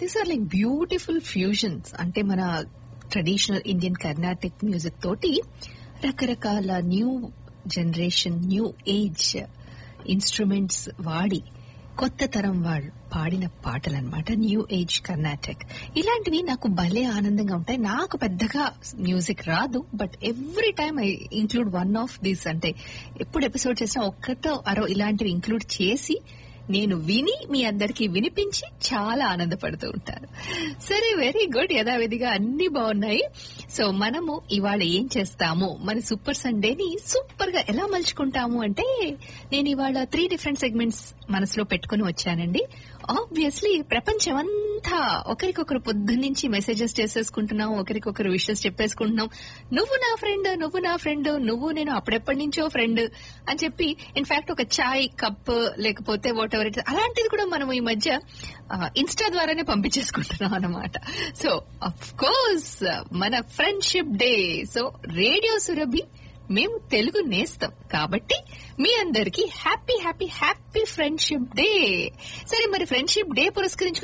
these are like beautiful fusions అంటే మన traditional Indian Carnatic music తోటి రకరకాల new generation new age instruments వాడి కొత్త తరం వాళ్ళు పాడిన పాటలు అనమాట న్యూ ఏజ్ కర్ణాటక్ ఇలాంటివి నాకు భలే ఆనందంగా ఉంటాయి నాకు పెద్దగా మ్యూజిక్ రాదు but every time I include one of these అంటే ఎప్పుడు ఎపిసోడ్ చేసినా ఒక్కటో అరో ఇలాంటివి ఇంక్లూడ్ చేసి నేను విని మీ అందరికి వినిపించి చాలా ఆనందపడుతూ ఉంటాను సరే వెరీ గుడ్ యథావిధిగా అన్ని బాగున్నాయి సో మనము ఇవాళ ఏం చేస్తాము మన సూపర్ సండేని సూపర్ గా ఎలా మలుచుకుంటాము అంటే నేను ఇవాళ త్రీ డిఫరెంట్ సెగ్మెంట్స్ మనసులో పెట్టుకుని వచ్చానండి ఆబ్వియస్లీ ప్రపంచం అంతా ఒకరికొకరు పొద్దున్న నుంచి మెసేజెస్ చేసేసుకుంటున్నాం ఒకరికొకరు విషెస్ చెప్పేసుకుంటున్నాం నువ్వు నా ఫ్రెండ్ నువ్వు నా ఫ్రెండ్ నువ్వు నేను అప్పుడెప్పటి నుంచో ఫ్రెండ్ అని చెప్పి ఇన్ఫాక్ట్ ఒక చాయ్ కప్ లేకపోతే వాట్ ఎవర్ ఇట్ అలాంటిది కూడా మనం ఈ మధ్య ఇన్స్టా ద్వారానే పంపించేసుకుంటున్నాం అన్నమాట సో అఫ్ కోర్స్ మన friendship day so radio Surabhi మేము తెలుగు నేస్తాం కాబట్టి మీ అందరికి happy happy happy friendship day సరే మరి ఫ్రెండ్షిప్ డే పురస్కరించుకుని